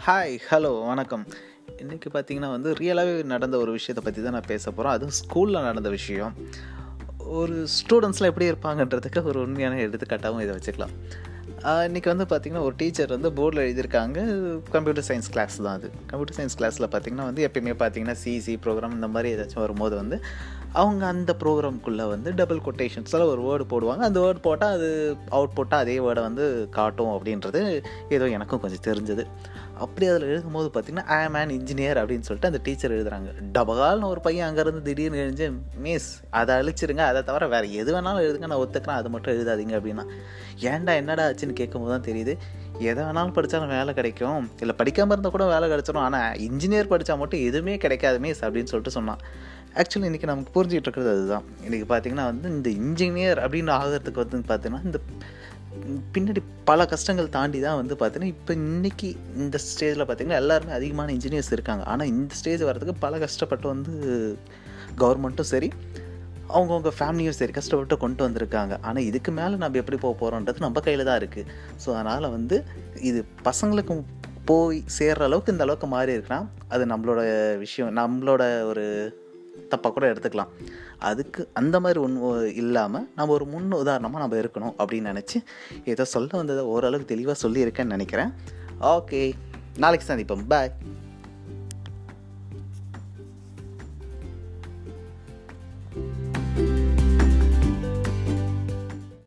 hi hello வணக்கம் இன்றைக்கி பார்த்தீங்கன்னா வந்து ரியலாகவே நடந்த ஒரு விஷயத்தை பற்றி தான் நான் பேச போகிறோம் அதுவும் ஸ்கூலில் நடந்த விஷயம் ஒரு ஸ்டூடெண்ட்ஸ்லாம் எப்படி இருப்பாங்கன்றதுக்கு ஒரு உண்மையான எடுத்துக்காட்டாகவும் இதை வச்சுக்கலாம் ஆஹ் இன்னைக்கு வந்து பார்த்திங்கன்னா ஒரு டீச்சர் வந்து போர்டில் எழுதியிருக்காங்க கம்ப்யூட்டர் சயின்ஸ் கிளாஸ் தான் அது கம்ப்யூட்டர் சயின்ஸ் கிளாஸில் பார்த்திங்கன்னா வந்து எப்பயுமே பார்த்தீங்கன்னா சிசி ப்ரோக்ராம் இந்த மாதிரி ஏதாச்சும் வரும்போது வந்து அவங்க அந்த ப்ரோக்ராம்குள்ளே வந்து டபுள் கொட்டேஷன்ஸில் ஒரு வேர்டு போடுவாங்க அந்த வேர்டு போட்டால் அது அவுட் போட்டால் அதே வேர்டை வந்து காட்டும் அப்படின்றது ஏதோ எனக்கும் கொஞ்சம் தெரிஞ்சது அப்படி அதில் எழுதும்போது பார்த்தீங்கன்னா ஐ ஆம் அன் இன்ஜினியர் அப்படின்னு சொல்லிட்டு அந்த டீச்சர் எழுதுறாங்க டபகால்னு ஒரு பையன் அங்கேருந்து திடீர்னு எழுந்து மிஸ் அதை அழிச்சிருங்க அதை தவிர வேறு எது வேணாலும் எழுதுங்க நான் ஒத்துக்கிறேன் அது மட்டும் எழுதாதீங்க அப்படின்னா ஏன்டா என்னடா ஆச்சுன்னு கேட்கும்போது தான் தெரியுது எதை வேணாலும் படித்தாலும் வேலை கிடைக்கும் இல்லை படிக்காமல் இருந்தால் கூட வேலை கிடைச்சிடும் ஆனால் இன்ஜினியர் படித்தா மட்டும் எதுவுமே கிடைக்காது மிஸ் அப்படின்னு சொல்லிட்டு சொன்னான் ஆக்சுவலி இன்றைக்கி நமக்கு புரிஞ்சிட்டு இருக்கிறது அதுதான் இன்றைக்கி பார்த்தீங்கன்னா வந்து இந்த இன்ஜினியர் அப்படின்னு ஆகிறதுக்கு வந்து பார்த்தீங்கன்னா இந்த பின்னாடி பல கஷ்டங்கள் தாண்டி தான் வந்து பார்த்தீங்கன்னா இப்போ இன்றைக்கி இந்த ஸ்டேஜில் பார்த்தீங்கன்னா எல்லாருமே அதிகமான இன்ஜினியர்ஸ் இருக்காங்க ஆனால் இந்த ஸ்டேஜ் வரதுக்கு பல கஷ்டப்பட்டு வந்து கவர்மெண்ட்டும் சரி அவங்கவுங்க ஃபேமிலியும் சரி கஷ்டப்பட்டு கொண்டு வந்திருக்காங்க ஆனால் இதுக்கு மேலே நம்ம எப்படி போக போகிறோன்றது நம்ம கையில் தான் இருக்குது ஸோ அதனால் வந்து இது பசங்களுக்கு போய் சேர்ற அளவுக்கு இந்த அளவுக்கு மாறி இருக்கலாம் அது நம்மளோட விஷயம் நம்மளோட ஒரு தப்பாக கூட எடுத்துக்கலாம் அதுக்கு அந்த மாதிரி ஒன் இல்லாமல் நம்ம ஒரு முன் உதாரணமாக நம்ம இருக்கணும் அப்படின்னு நினச்சி ஏதோ சொல்ல வந்ததை ஓரளவுக்கு தெளிவாக சொல்லியிருக்கேன்னு நினைக்கிறேன் ஓகே நாளைக்கு சந்திப்போம் பாய்